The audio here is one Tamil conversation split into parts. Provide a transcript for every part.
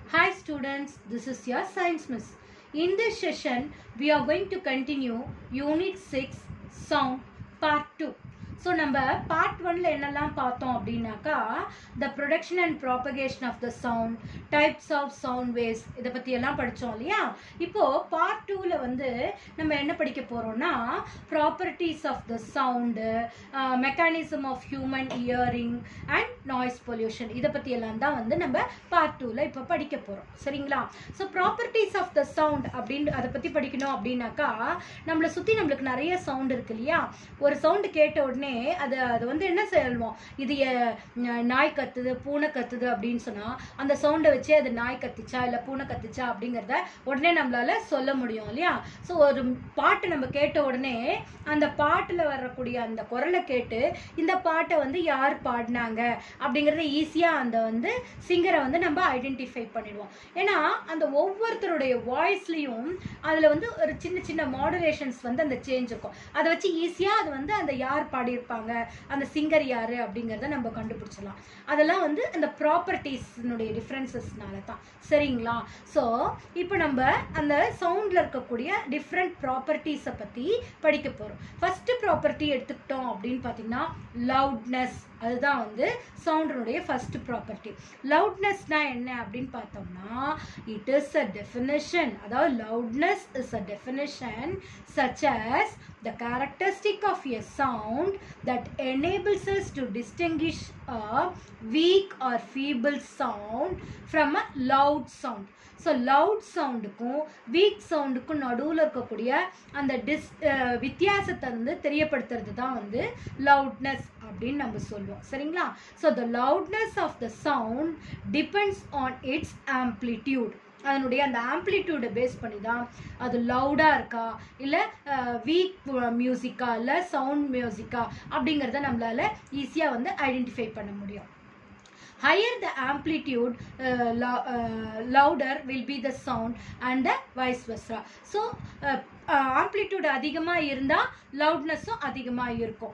Hi students, this is your science miss. In this session, we are going to continue Unit 6 Sound Part 2. So நம்ம பார்ட் ஒன்ல என்னெல்லாம் பார்த்தோம் அப்படின்னாக்கா the production and propagation of the sound types of sound waves இதை பற்றி எல்லாம் படித்தோம் இல்லையா இப்போ பார்ட் டூவில் வந்து நம்ம என்ன படிக்க போகிறோம்னா properties of the sound mechanism of human hearing and noise pollution இதை பற்றி எல்லாம் தான் வந்து நம்ம பார்ட் டூவில் இப்போ படிக்க போகிறோம் சரிங்களா so properties of the sound அப்படின்னு அதை பற்றி படிக்கணும் அப்படின்னாக்கா நம்மளை சுற்றி நம்மளுக்கு நிறைய சவுண்ட் இருக்கு இல்லையா ஒரு சவுண்டு கேட்ட உடனே அது அது வந்து என்ன சொல்லுவோம் இது அஹ், நாய் கத்துது பூனை கத்துது அப்படின்னு சொன்னா அந்த சவுண்டை வச்சு அது நாய் கத்துச்சா இல்லை பூனை கத்துச்சா அப்படிங்கிறத உடனே நம்மளால சொல்ல முடியும் இல்லையா ஸோ ஒரு பாட்டு நம்ம கேட்ட உடனே அந்த பாட்டில் வரக்கூடிய அந்த குரலை கேட்டு இந்த பாட்டை வந்து யார் பாடினாங்க அப்படிங்கிறத ஈஸியாக அந்த வந்து சிங்கரை வந்து நம்ம ஐடென்டிஃபை பண்ணிடுவோம் ஏன்னா அந்த ஒவ்வொருத்தருடைய வாய்ஸ்லையும் அதில் வந்து ஒரு சின்ன சின்ன மாடுலேஷன்ஸ் வந்து அந்த சேஞ்ச் இருக்கும் அதை வச்சு ஈஸியாக அது வந்து அந்த யார் பாடியிருப்பாங்க அந்த சிங்கர் யார் அப்படிங்கிறத நம்ம கண்டுபிடிச்சிடலாம் அதெல்லாம் வந்து அந்த ப்ராப்பர்ட்டிஸ்னுடைய டிஃப்ரென்சஸ்னால தான் சரிங்களா ஸோ இப்போ நம்ம அந்த சவுண்டில் இருக்கக்கூடிய டிஃப்ரெண்ட் ப்ராப்பர்ட்டிஸை பற்றி படிக்க போகிறோம் ஃபஸ்ட்டு ப்ராப்பர்ட்டி எடுத்துக்கிட்டோம் அப்படின்னு பார்த்தீங்கன்னா லவுட்னஸ் அதுதான் வந்து சவுண்டினுடைய ஃபர்ஸ்ட் ப்ராப்பர்ட்டி லவுட்னஸ்னா என்ன அப்படின்னு பார்த்தோம்னா இட் இஸ் அ டெஃபினிஷன் அதாவது loudness is a definition such as the characteristic of a sound that enables us to distinguish a weak or feeble sound from a loud sound so loud சவுண்டுக்கும் வீக் சவுண்டுக்கும் நடுவில் இருக்கக்கூடிய அந்த டிஸ் அஹ் வித்தியாசத்தை வந்து தெரியப்படுத்துறது தான் வந்து லவுட்னஸ் அப்படின்னு நம்ம சொல்லுவோம் சரிங்களா so the loudness of the sound depends on its amplitude அதனுடைய அந்த ஆம்ப்ளிடியூடை பேஸ் பண்ணி தான் அது லவுடாக இருக்கா இல்லை வீக் மியூசிக்கா இல்லை சவுண்ட் மியூசிக்கா அப்படிங்கிறத நம்மளால ஈஸியாக வந்து ஐடென்டிஃபை பண்ண முடியும் higher the amplitude uh, lou- uh, louder will be the sound and the vice versa so uh, amplitude அதிகமாக இருந்தால் லவுட்னஸும் அதிகமாக இருக்கும்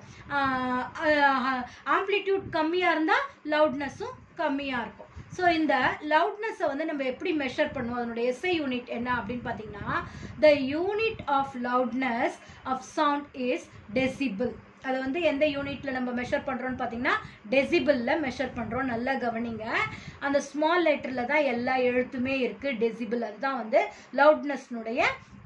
ஆம்ப்ளிடியூட் கம்மியாக இருந்தால் லவுட்னஸும் கம்மியாக இருக்கும் ஸோ இந்த லவுட்னஸை வந்து நம்ம எப்படி மெஷர் பண்ணுவோம் அதனுடைய எஸ்ஐ யூனிட் என்ன அப்படின்னு பார்த்தீங்கன்னா the unit of loudness of sound is decibel அதை வந்து எந்த யூனிட்ல நம்ம மெஷர் பண்றோம்னு பார்த்தீங்கன்னா டெசிபிள்ல மெஷர் பண்றோம் நல்லா கவனிங்க அந்த ஸ்மால் லெட்டர்ல தான் எல்லா எழுத்துமே இருக்கு டெசிபிள் அதுதான் வந்து லவுட்னஸ்னுடைய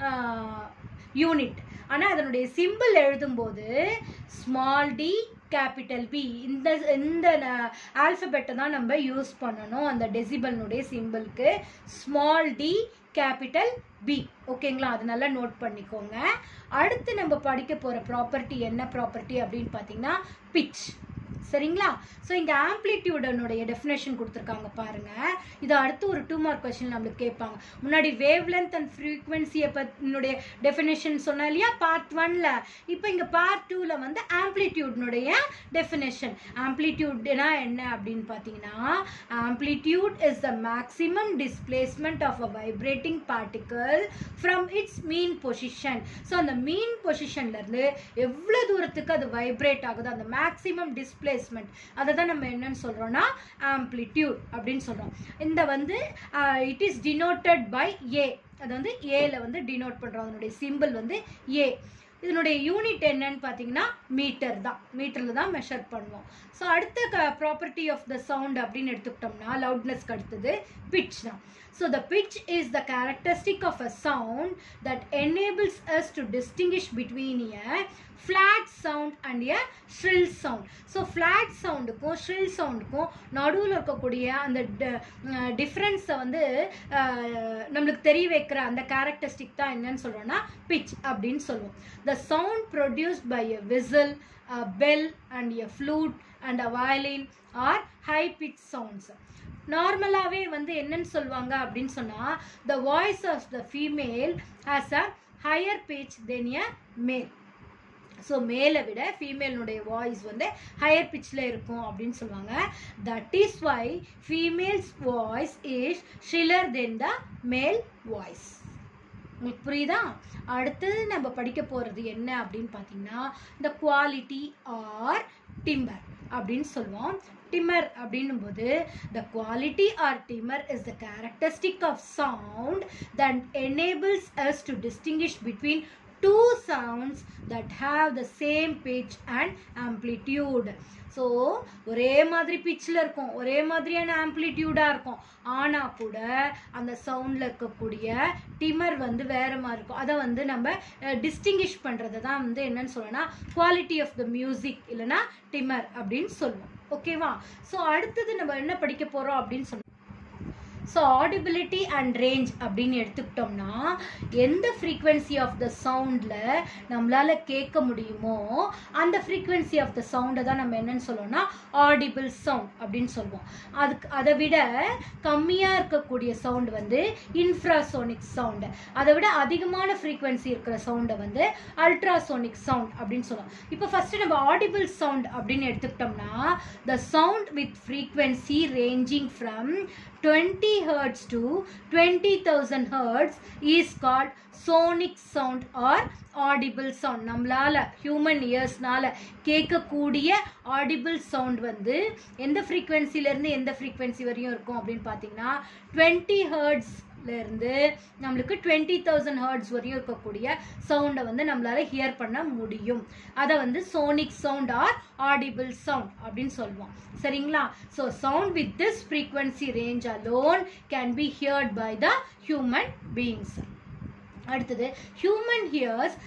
யூனிட் ஆனால் அதனுடைய சிம்பிள் எழுதும்போது ஸ்மால் டி கேபிட்டல் பி இந்த இந்த ஆல்ஃபபெட்டை தான் நம்ம யூஸ் பண்ணணும் அந்த டெசிபல்னுடைய சிம்பிளுக்கு ஸ்மால் டி கேபிட்டல் பி ஓகேங்களா அது நல்லா நோட் பண்ணிக்கோங்க அடுத்து நம்ம படிக்க போகிற ப்ராப்பர்ட்டி என்ன ப்ராப்பர்ட்டி அப்படின்னு பார்த்தீங்கன்னா பிச் சரிங்களா ஸோ இங்கே ஆம்ப்ளிடியூடனுடைய டெஃபினேஷன் கொடுத்துருக்காங்க பாருங்க இது அடுத்து ஒரு டூ மார்க் கொஸ்டின் நம்மளுக்கு கேட்பாங்க முன்னாடி வேவ் லென்த் அண்ட் ஃப்ரீக்வன்சியை பற்றினுடைய டெஃபினேஷன் சொன்னேன் இல்லையா பார்ட் ஒன்ல இப்போ இங்கே பார்ட் டூவில் வந்து ஆம்ப்ளிடியூட்னுடைய டெஃபினேஷன் ஆம்ப்ளிடியூட்னா என்ன அப்படின்னு பார்த்தீங்கன்னா amplitude is the maximum displacement of a vibrating particle from its mean position so அந்த மீன் பொசிஷன்லேருந்து எவ்வளோ தூரத்துக்கு அது வைப்ரேட் ஆகுது அந்த மேக்ஸிமம் டிஸ்பிளேஸ்மெண்ட் அதை தான் நம்ம என்னன்னு சொல்கிறோம்னா ஆம்ப்ளிடியூட் அப்படின்னு சொல்கிறோம் இந்த வந்து it is denoted by A அது வந்து ஏல வந்து டினோட் பண்ணுறோம் அதனுடைய சிம்பிள் வந்து ஏ இதனுடைய யூனிட் என்னன்னு பார்த்தீங்கன்னா மீட்டர் தான் மீட்டரில் தான் மெஷர் பண்ணுவோம் ஸோ அடுத்த ப்ராப்பர்ட்டி ஆஃப் த சவுண்ட் அப்படின்னு எடுத்துக்கிட்டோம்னா லவுட்னஸ்க்கு அடுத்தது பிட்ச் தான் so the pitch is the characteristic of a sound that enables us to distinguish between a flat sound and a shrill sound so flat சவுண்டுக்கும் ஷ்ரில் சவுண்டுக்கும் நடுவில் இருக்கக்கூடிய அந்த டிஃப்ரென்ஸை வந்து அஹ், நம்மளுக்கு தெரிய வைக்கிற அந்த கேரக்டரிஸ்டிக் தான் என்னன்னு சொல்கிறோம்னா பிட்ச் அப்படின்னு சொல்லுவோம் the sound produced by a whistle bell and a flute and a violin are high pitch sounds நார்மலாகவே வந்து என்னன்னு சொல்லுவாங்க அப்படின்னு சொன்னால் the voice of the female has a higher pitch than a male so மேலை விட ஃபீமேலுடைய வாய்ஸ் வந்து ஹையர் பிச்சில் இருக்கும் அப்படின்னு சொல்லுவாங்க that is why females voice is shriller than the male voice உங்களுக்கு புரியுதா அடுத்தது நம்ம படிக்க போகிறது என்ன அப்படின்னு பார்த்தீங்கன்னா இந்த குவாலிட்டி ஆர் டிம்பர் அப்படின்னு சொல்லுவோம் டிமர் அப்படின்னும் போது the quality or timbre is the characteristic of sound that enables us to distinguish between two sounds that have the same pitch and amplitude so ஒரே மாதிரி பிச்சில் இருக்கும் ஒரே மாதிரியான ஆம்ப்ளிடியூடாக இருக்கும் ஆனால் கூட அந்த சவுண்டில் இருக்கக்கூடிய டிமர் வந்து வேறு மாதிரி இருக்கும் அதை வந்து நம்ம டிஸ்டிங்கிஷ் பண்ணுறது தான் வந்து என்னன்னு சொல்லணும்னா குவாலிட்டி ஆஃப் த மியூசிக் இல்லைன்னா டிமர் அப்படின்னு சொல்லுவோம் ஓகேவா ஸோ அடுத்தது நம்ம என்ன படிக்க போகிறோம் அப்படின்னு சொன்னோம் ஸோ ஆடிபிலிட்டி அண்ட் ரேஞ்ச் அப்படின்னு எடுத்துக்கிட்டோம்னா எந்த ஃப்ரீக்வன்சி ஆஃப் த சவுண்டில் நம்மளால் கேட்க முடியுமோ அந்த ஃப்ரீக்வன்சி ஆஃப் த சவுண்டை தான் நம்ம என்னன்னு சொல்லுவோம்னா ஆடிபிள் சவுண்ட் அப்படின்னு சொல்லுவோம் அதுக்கு அதை விட கம்மியாக இருக்கக்கூடிய சவுண்ட் வந்து இன்ஃப்ராசோனிக் சவுண்டு அதை விட அதிகமான ஃப்ரீக்வன்சி இருக்கிற சவுண்டை வந்து அல்ட்ராசோனிக் சவுண்ட் அப்படின்னு சொல்லுவோம் இப்போ ஃபஸ்ட்டு நம்ம ஆடிபிள் சவுண்ட் அப்படின்னு எடுத்துக்கிட்டோம்னா the sound with frequency ranging from 20 hertz to 20000 hertz is called sonic sound or audible sound நம்மளால ஹியூமன் இயர்ஸ்னால கேட்கக்கூடிய ஆடிபிள் சவுண்ட் வந்து எந்த frequency-ல இருந்து எந்த ஃப்ரீக்வன்சி வரையும் இருக்கும் அப்படின்னு பார்த்தீங்கன்னா டுவெண்ட்டி இருந்து நம்மளுக்கு டுவெண்ட்டி தௌசண்ட் ஹர்ட்ஸ் வரையும் இருக்கக்கூடிய சவுண்டை வந்து நம்மளால ஹியர் பண்ண முடியும் அதை வந்து sonic sound or audible sound அப்படின்னு சொல்லுவோம் சரிங்களா so sound with this frequency range alone can be heard by the human beings அடுத்தது human hears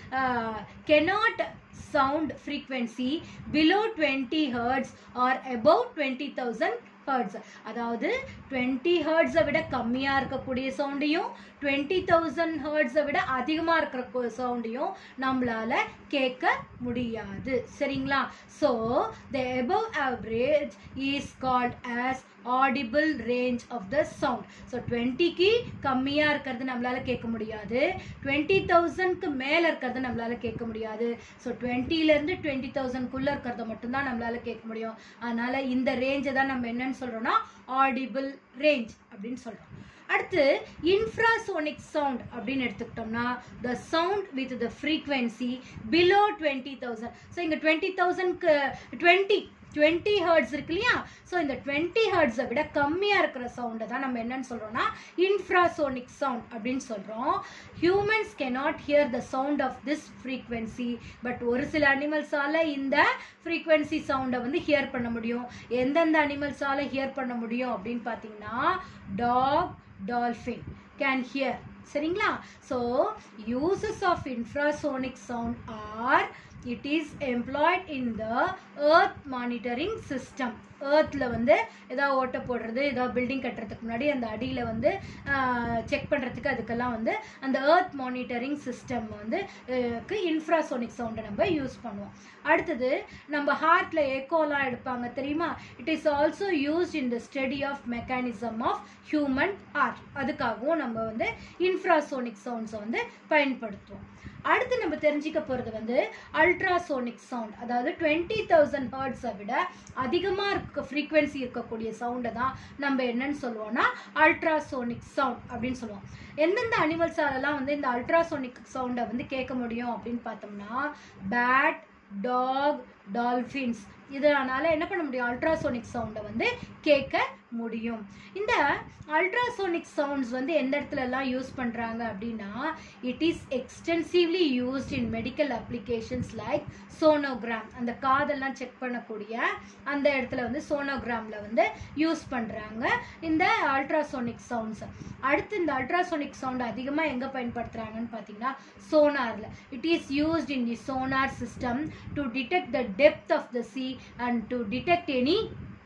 cannot sound frequency below twenty hertz or above twenty thousand hertz அதாவது டுவெண்ட்டி ஹர்ட்ஸை விட கம்மியாக இருக்கக்கூடிய சவுண்டையும் டுவெண்ட்டி தௌசண்ட் ஹர்ட்ஸை விட அதிகமாக இருக்கிற சவுண்டையும் நம்மளால கேட்க முடியாது சரிங்களா so the above average is called as audible range of the sound so டுவெண்ட்டிக்கு கம்மியாக இருக்கிறது நம்மளால கேட்க முடியாது டுவெண்ட்டி தௌசண்ட்க்கு மேலே இருக்கிறது நம்மளால கேட்க முடியாது ஸோ டுவெண்ட்டிலேருந்து டுவெண்ட்டி தௌசண்ட்குள்ளே இருக்கிறத மட்டும்தான் நம்மளால கேட்க முடியும் அதனால இந்த ரேஞ்சை தான் நம்ம என்னன்னு சொல்கிறோம்னா ஆடிபிள் ரேஞ்ச் அப்படின்னு சொல்கிறோம் அடுத்து இன்ஃப்ராசோனிக் சவுண்ட் அப்படின்னு எடுத்துக்கிட்டோம்னா the sound with the frequency below twenty thousand so இங்கே டுவெண்ட்டி தௌசண்ட்க்கு டுவெண்ட்டி டுவெண்ட்டி ஹர்ட்ஸ் இருக்கு இல்லையா ஸோ இந்த டுவெண்ட்டி ஹர்ட்ஸை விட கம்மியாக இருக்கிற சவுண்டை தான் நம்ம என்னன்னு சொல்கிறோம்னா இன்ஃப்ராசோனிக் சவுண்ட் அப்படின்னு சொல்கிறோம் humans cannot hear the sound of this frequency but ஒரு சில அனிமல்ஸால் இந்த ஃப்ரீக்வன்சி சவுண்டை வந்து ஹியர் பண்ண முடியும் எந்தெந்த அனிமல்ஸால் ஹியர் பண்ண முடியும் அப்படின்னு பார்த்தீங்கன்னா டாக் டால்ஃபின் கேன் ஹியர் சரிங்களா so uses of infrasonic sound or it is employed in the earth monitoring system ஏர்த்தில் வந்து ஏதாவது ஓட்டை போடுறது ஏதாவது பில்டிங் கட்டுறதுக்கு முன்னாடி அந்த அடியில் வந்து செக் பண்ணுறதுக்கு அதுக்கெல்லாம் வந்து அந்த ஏர்த் மானிட்டரிங் சிஸ்டம் வந்து இன்ஃப்ராசோனிக் சவுண்டை நம்ம யூஸ் பண்ணுவோம் அடுத்தது நம்ம ஹார்ட்டில் எக்கோலாம் எடுப்பாங்க தெரியுமா it is also used in the study of mechanism of human heart அதுக்காகவும் நம்ம வந்து இன்ஃப்ராசோனிக் சவுண்ட்ஸை வந்து பயன்படுத்துவோம் அடுத்து நம்ம தெரிஞ்சுக்க போகிறது வந்து அல்ட்ராசோனிக் சவுண்ட் அதாவது டுவெண்ட்டி தௌசண்ட் ஹர்ட்ஸை விட அதிகமாக இருக்க ஃப்ரீக்வன்சி இருக்கக்கூடிய சவுண்டை தான் நம்ம என்னன்னு சொல்லுவோம்னா அல்ட்ராசோனிக் சவுண்ட் அப்படின்னு சொல்லுவோம் எந்தெந்த அனிமல்ஸாலலாம் வந்து இந்த அல்ட்ராசோனிக் சவுண்டை வந்து கேட்க முடியும் அப்படின்னு பார்த்தோம்னா பேட் டாக் டால்ஃபின்ஸ் இதனால என்ன பண்ண முடியும் அல்ட்ராசோனிக் சவுண்டை வந்து கேட்க முடியும் இந்த அல்ட்ராசோனிக் சவுண்ட்ஸ் வந்து எந்த இடத்துல எல்லாம் யூஸ் பண்ணுறாங்க அப்படின்னா it is extensively used in medical applications like sonogram அந்த காதெல்லாம் செக் பண்ணக்கூடிய அந்த இடத்துல வந்து சோனோகிராமில் வந்து யூஸ் பண்ணுறாங்க இந்த அல்ட்ராசோனிக் சவுண்ட்ஸ் அடுத்து இந்த அல்ட்ராசோனிக் சவுண்ட் அதிகமாக எங்கே பயன்படுத்துகிறாங்கன்னு பார்த்தீங்கன்னா சோனாரில் it is used in the sonar system to detect the depth of the sea and to detect any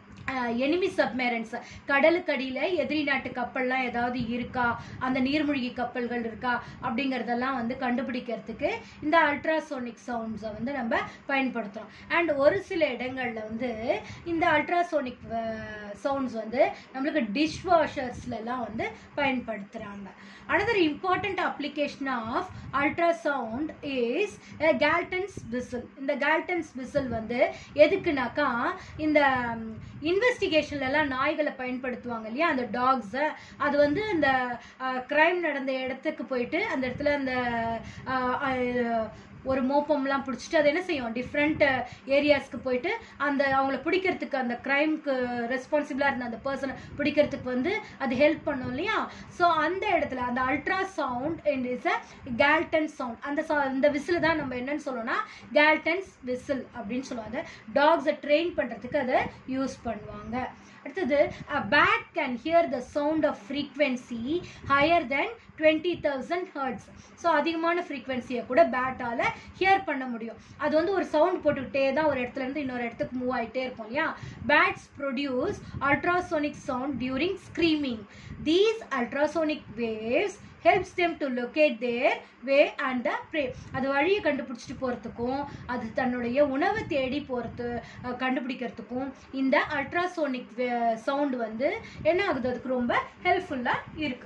enemy submarines கடலுக்கடியில் எதிரி நாட்டு கப்பல்லாம் ஏதாவது இருக்கா அந்த நீர்மூழ்கி கப்பல்கள் இருக்கா அப்படிங்கிறதெல்லாம் வந்து கண்டுபிடிக்கிறதுக்கு இந்த அல்ட்ராசோனிக் சவுண்ட்ஸை வந்து நம்ம பயன்படுத்துகிறோம் அண்ட் ஒரு சில இடங்களில் வந்து இந்த அல்ட்ராசோனிக் சவுண்ட்ஸ் வந்து நம்மளுக்கு டிஷ் வாஷர்ஸ்லாம் வந்து பயன்படுத்துகிறாங்க another important application of ultrasound is a galton's whistle இந்த galton's whistle வந்து எதுக்குனாக்கா இந்த இன்வெஸ்டிகேஷன்லலாம் நாய்களை பயன்படுத்துவாங்க இல்லையா அந்த டாக்ஸை அது வந்து இந்த கிரைம் நடந்த இடத்துக்கு போயிட்டு அந்த இடத்துல அந்த ஒரு மோப்பம்லாம் பிடிச்சிட்டு அது என்ன செய்யும் டிஃப்ரெண்ட் ஏரியாஸ்க்கு போயிட்டு அந்த அவங்கள பிடிக்கிறதுக்கு அந்த க்ரைம்க்கு ரெஸ்பான்சிபிளாக இருந்த அந்த பர்சனை பிடிக்கிறதுக்கு வந்து அது ஹெல்ப் பண்ணும் இல்லையா ஸோ அந்த இடத்துல அந்த ultra sound and is a Galton sound அந்த சா- இந்த விசில் தான் நம்ம என்னன்னு சொல்லணும்னா கேல்டன்ஸ் விசில் அப்படின்னு சொல்லுவாங்க டாக்ஸை ட்ரெயின் பண்ணுறதுக்கு அதை யூஸ் பண்ணுவாங்க அடுத்தது a bat can hear the sound of frequency higher than twenty thousand hertz so அதிகமான ஃப்ரீக்வன்சியை கூட பேட்டால் ஹியர் பண்ண முடியும் அது வந்து ஒரு சவுண்ட் போட்டுக்கிட்டே தான் ஒரு இடத்துல இருந்து இன்னொரு இடத்துக்கு மூவ் ஆகிட்டே இருக்கும் இல்லையா bats produce ultrasonic sound during screaming these ultrasonic waves helps them to locate their way and the prey அது வழியை கண்டுபிடிச்சிட்டு போகிறதுக்கும் அது தன்னுடைய உணவை தேடி போகிறது கண்டுபிடிக்கிறதுக்கும் இந்த அல்ட்ராசோனிக் சவுண்ட் வந்து என்ன ஆகுது அதுக்கு ரொம்ப ஹெல்ப்ஃபுல்லாக இருக்கு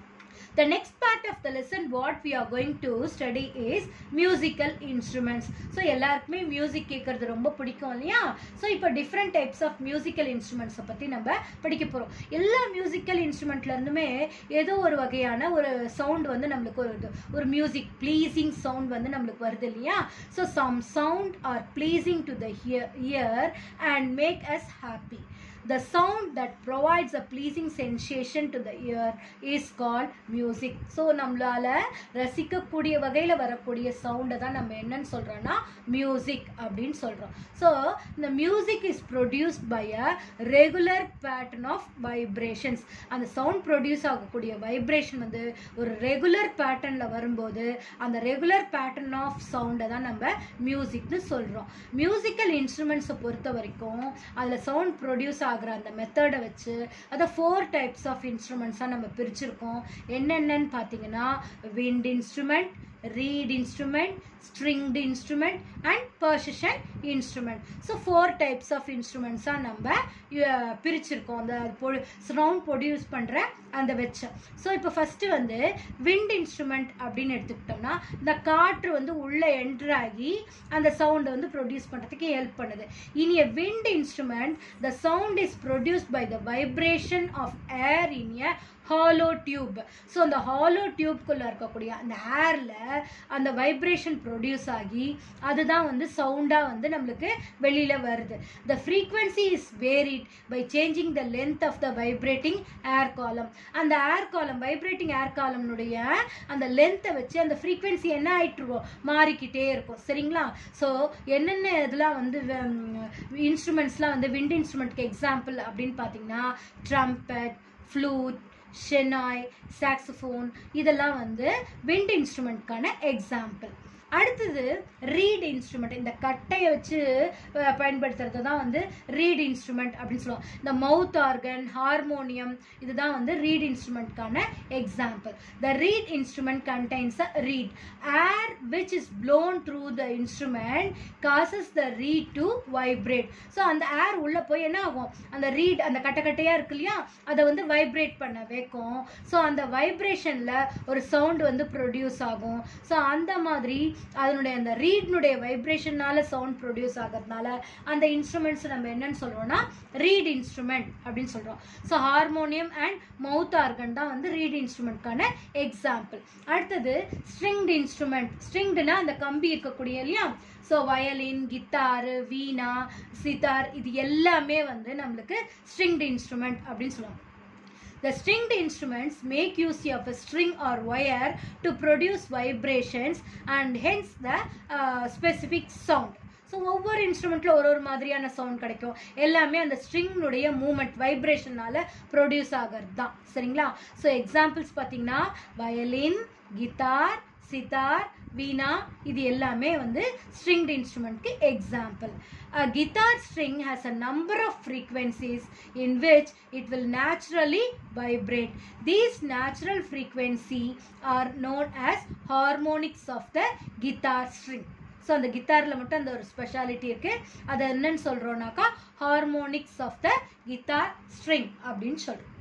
The next part of the lesson what we are going to study is musical instruments. So எல்லாருக்குமே மியூசிக் கேட்கறது ரொம்ப பிடிக்கும் இல்லையா ஸோ இப்போ டிஃப்ரெண்ட் டைப்ஸ் ஆஃப் மியூசிக்கல் இன்ஸ்ட்ருமெண்ட்ஸை பற்றி நம்ம படிக்க போகிறோம் எல்லா மியூசிக்கல் இன்ஸ்ட்ருமெண்ட்ல இருந்துமே ஏதோ ஒரு வகையான ஒரு சவுண்ட் வந்து நம்மளுக்கு வருது ஒரு மியூசிக் ப்ளீசிங் சவுண்ட் வந்து நம்மளுக்கு வருது இல்லையா so some sound are pleasing to the ear and make us happy The sound that provides a pleasing sensation to the ear is called music. So நம்மளால ரசிக்கக்கூடிய வகையில் வரக்கூடிய சவுண்டை தான் நம்ம என்னன்னு சொல்கிறோன்னா மியூசிக் அப்படின்னு சொல்கிறோம் ஸோ இந்த music is produced by a regular pattern of vibrations அந்த சவுண்ட் ப்ரொடியூஸ் ஆகக்கூடிய வைப்ரேஷன் வந்து ஒரு ரெகுலர் பேட்டர்னில் வரும்போது அந்த ரெகுலர் பேட்டர்ன் ஆஃப் சவுண்டை தான் நம்ம மியூசிக்னு சொல்கிறோம் மியூசிக்கல் இன்ஸ்ட்ருமெண்ட்ஸை பொறுத்த வரைக்கும் அதில் சவுண்ட் ப்ரொடியூஸ் ஆகிற அந்த மெத்தடை வச்சு அதை ஃபோர் டைப்ஸ் ஆஃப் இன்ஸ்ட்ருமெண்ட்ஸாக நம்ம பிரிச்சிருக்கோம் என்னென்னன்னு பார்த்தீங்கன்னா wind instrument reed instrument stringed instrument and percussion instrument so four types of இன்ஸ்ட்ருமெண்ட்ஸாக நம்ம அஹ், பிரிச்சிருக்கோம் அந்த சவுண்ட் ப்ரொடியூஸ் பண்ணுற அந்த வச்சு ஸோ இப்போ ஃபஸ்ட்டு வந்து விண்ட் இன்ஸ்ட்ருமெண்ட் அப்படின்னு எடுத்துக்கிட்டோம்னா இந்த காற்று வந்து உள்ளே என்ட்ரு ஆகி அந்த சவுண்டை வந்து ப்ரொடியூஸ் பண்ணுறதுக்கு ஹெல்ப் பண்ணுது இனி a wind instrument the sound is produced by the vibration of air in a hollow tube so அந்த ஹாலோ டியூப்குள்ளே இருக்கக்கூடிய அந்த ஏரில் அந்த வைப்ரேஷன் ப்ரொடியூஸ் ஆகி அதுதான் வந்து சவுண்டாக வந்து நம்மளுக்கு வெளியில் வருது the frequency is varied by changing the length of the vibrating air column அந்த ஏர் காலம் வைப்ரேட்டிங் ஏர் காலம்னுடைய அந்த லென்த்தை வச்சு அந்த ஃப்ரீக்வன்சி என்ன ஆயிட்டுருவோம் மாறிக்கிட்டே இருக்கும் சரிங்களா ஸோ என்னென்ன இதெல்லாம் வந்து இன்ஸ்ட்ருமெண்ட்ஸ்லாம் வந்து விண்ட் இன்ஸ்ட்ருமெண்ட்க்கு எக்ஸாம்பிள் அப்படின்னு பார்த்தீங்கன்னா ட்ரம்பட் ஃப்ளூட் ஷெனாய் சாக்ஸோஃபோன் இதெல்லாம் வந்து விண்ட் இன்ஸ்ட்ருமெண்ட்கான எக்ஸாம்பிள் அடுத்தது ரீட் இன்ஸ்ட்ருமெண்ட் இந்த கட்டையை வச்சு அஹ், பயன்படுத்துறது தான் வந்து ரீட் இன்ஸ்ட்ருமெண்ட் அப்படின்னு சொல்லுவோம் இந்த மவுத் ஆர்கன் ஹார்மோனியம் இதுதான் வந்து ரீட் இன்ஸ்ட்ருமெண்ட்கான example the reed instrument contains a reed air which is blown through the instrument causes the reed to vibrate so அந்த ஏர் உள்ளே போய் என்ன ஆகும் அந்த ரீட் அந்த கட்டை கட்டையாக இருக்கு இல்லையா அதை வந்து வைப்ரேட் பண்ண வைக்கும் ஸோ அந்த வைப்ரேஷனில் ஒரு சவுண்ட் வந்து ப்ரொடியூஸ் ஆகும் ஸோ அந்த மாதிரி அதனுடைய அந்த ரீட்னுடைய வைப்ரேஷனால சவுண்ட் ப்ரொடியூஸ் ஆகிறதுனால அந்த இன்ஸ்ட்ருமெண்ட்ஸ் நம்ம என்னன்னு சொல்கிறோம்னா ரீட் இன்ஸ்ட்ருமெண்ட் அப்படின்னு சொல்கிறோம் so harmonium and mouth organ தான் வந்து ரீட் இன்ஸ்ட்ருமெண்ட்கான எக்ஸாம்பிள் அடுத்தது ஸ்ட்ரிங்டு இன்ஸ்ட்ருமெண்ட் ஸ்ட்ரிங்டுனா அந்த கம்பி இருக்கக்கூடிய இல்லையா so violin guitar veena sitar இது எல்லாமே வந்து நம்மளுக்கு ஸ்ட்ரிங்டு இன்ஸ்ட்ருமெண்ட் அப்படின்னு சொல்லுவாங்க The stringed instruments make use of a string or wire to produce vibrations and hence the uh, specific sound. So ஒவ்வொரு இன்ஸ்ட்ருமெண்ட்டில் ஒரு ஒரு மாதிரியான சவுண்ட் கிடைக்கும் எல்லாமே அந்த ஸ்ட்ரிங்னுடைய மூமெண்ட் வைப்ரேஷனால ப்ரொடியூஸ் ஆகிறது தான் சரிங்களா ஸோ எக்ஸாம்பிள்ஸ் பார்த்தீங்கன்னா வயலின் கிட்டார் சித்தார் வீணா இது எல்லாமே வந்து ஸ்ட்ரிங்டு இன்ஸ்ட்ருமெண்ட்க்கு example A guitar string has a number of frequencies in which it will naturally vibrate. These natural frequency are known as harmonics of the guitar string. So அந்த கித்தாரில் மட்டும் அந்த ஒரு ஸ்பெஷாலிட்டி இருக்கு அதை என்னன்னு சொல்றோம்னாக்கா harmonics of the guitar string அப்படின்னு சொல்றோம்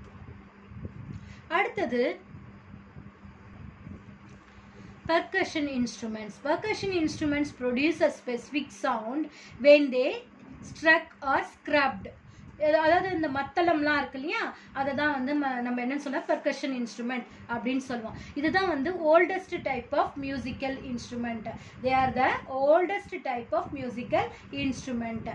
அடுத்தது percussion instruments. Percussion instruments produce a specific sound when they struck or scrubbed. எது- அதாவது இந்த மத்தளம்லாம் இருக்கு இல்லையா அதை தான் வந்து ம- நம்ம என்ன சொல்ல பெர்கஷன் இன்ஸ்ட்ருமெண்ட் அப்படின்னு சொல்லுவோம் இதுதான் வந்து oldest type of musical instrument they are the oldest type of musical instrument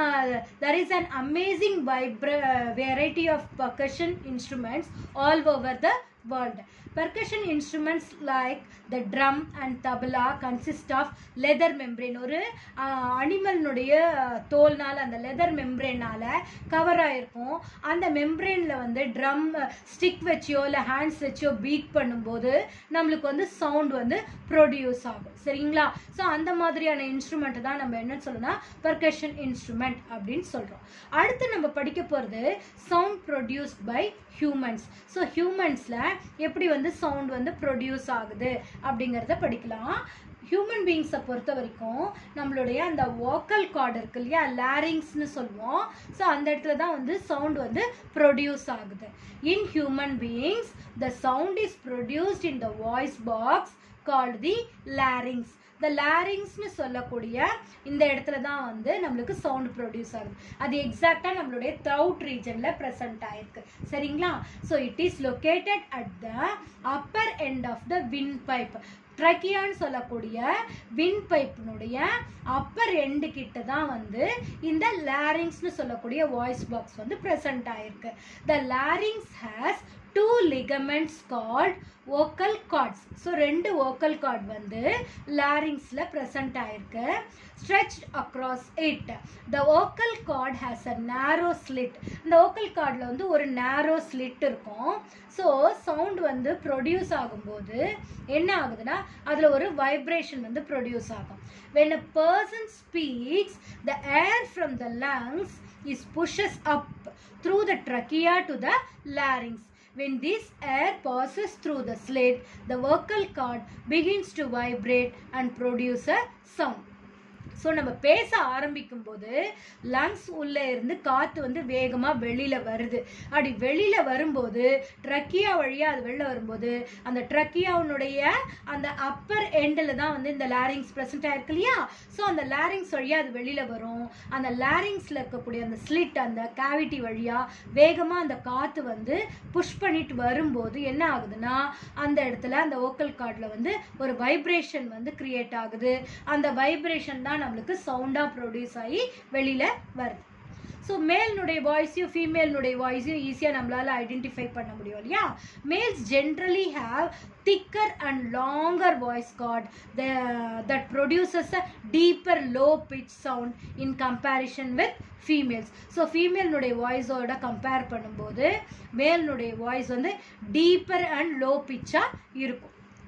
there is an amazing vibra- variety of percussion instruments all over the world percussion instruments like the drum and tabla consist of leather membrane ஒரு அனிமல்னுடைய தோல்னால அந்த லெதர் மெம்ப்ரேனால கவர் ஆயிருக்கும் அந்த மெம்ப்ரேனில் வந்து ட்ரம் ஸ்டிக் வச்சியோ இல்லை ஹேண்ட்ஸ் வச்சியோ பீட் பண்ணும்போது நம்மளுக்கு வந்து சவுண்ட் வந்து ப்ரொடியூஸ் ஆகும் சரிங்களா ஸோ அந்த மாதிரியான இன்ஸ்ட்ருமெண்ட் தான் நம்ம என்ன சொல்லணும்னா பர்கஷன் இன்ஸ்ட்ருமெண்ட் அப்படின்னு சொல்கிறோம் அடுத்து நம்ம படிக்க போகிறது sound produced by humans so ஹியூமன்ஸில் எப்படி வந்து சவுண்ட் வந்து ப்ரொடியூஸ் ஆகுது அப்படிங்கிறத படிக்கலாம் ஹியூமன் பீயிங்ஸை பொறுத்த வரைக்கும் நம்மளுடைய அந்த வோக்கல் கார்டு இருக்கு இல்லையா லாரிங்ஸ்னு சொல்லுவோம் ஸோ அந்த இடத்துல தான் வந்து சவுண்ட் வந்து ப்ரொடியூஸ் ஆகுது in human beings the sound is produced in the voice box called the larynx இந்த லாரிங்ஸ்னு சொல்லக்கூடிய இந்த இடத்துல தான் வந்து நம்மளுக்கு சவுண்ட் ப்ரொடியூஸ் ஆகுது அது எக்ஸாக்டாக நம்மளுடைய த்ரவுட் ரீஜனில் ப்ரெசென்ட் ஆயிருக்கு சரிங்களா so it is located at the upper end of the wind pipe ட்ரக்கியான்னு சொல்லக்கூடிய வின் பைப்பினுடைய அப்பர் எண்டு கிட்ட தான் வந்து இந்த லாரிங்ஸ்னு சொல்லக்கூடிய வாய்ஸ் பாக்ஸ் வந்து ப்ரெசென்ட் ஆயிருக்கு the larynx has two ligaments called vocal cords so ரெண்டு vocal cord வந்து லாரிங்ஸில் ப்ரெசென்ட் ஆயிருக்கு stretched across it the vocal cord has a narrow slit இந்த vocal cordல வந்து ஒரு narrow slit இருக்கும் ஸோ சவுண்ட் வந்து ப்ரொடியூஸ் ஆகும்போது என்ன ஆகுதுன்னா அதில் ஒரு வைப்ரேஷன் வந்து ப்ரொடியூஸ் ஆகும் when a person speaks the air from the lungs is pushes up through the trachea to the larynx when this air passes through the slit the vocal cord begins to vibrate and produce a sound so நம்ம பேச ஆரம்பிக்கும் போது லங்ஸ் உள்ள இருந்து காற்று வந்து வேகமாக வெளியில் வருது அப்படி வெளியில் வரும்போது ட்ரக்கியா வழியாக அது வெளில வரும்போது அந்த ட்ரக்கியாவுடைய அந்த அப்பர் எண்டில் தான் வந்து இந்த லாரிங்ஸ் ப்ரெசென்ட் ஆயிருக்கு இல்லையா ஸோ அந்த லாரிங்ஸ் வழியாக அது வெளியில் வரும் அந்த லாரிங்ஸில் இருக்கக்கூடிய அந்த ஸ்லிட் அந்த கேவிட்டி வழியாக வேகமாக அந்த காற்று வந்து புஷ் பண்ணிட்டு வரும்போது என்ன ஆகுதுன்னா அந்த இடத்துல அந்த ஓக்கல் கார்டில் வந்து ஒரு வைப்ரேஷன் வந்து கிரியேட் ஆகுது அந்த வைப்ரேஷன் தான் நம்மளுக்கு சவுண்டாக ப்ரொடியூஸ் ஆகி வெளியில் வருது ஸோ மேல்னுடைய வாய்ஸையும் ஃபீமேல்னுடைய வாய்ஸையும் ஈஸியாக நம்மளால் ஐடென்டிஃபை பண்ண முடியும் இல்லையா males generally have thicker and longer voice cord the, that produces a deeper low pitch sound in comparison with females so ஃபீமேல்னுடைய வாய்ஸோட கம்பேர் பண்ணும்போது மேல்னுடைய வாய்ஸ் வந்து டீப்பர் அண்ட் லோ பிச்சாக இருக்கும்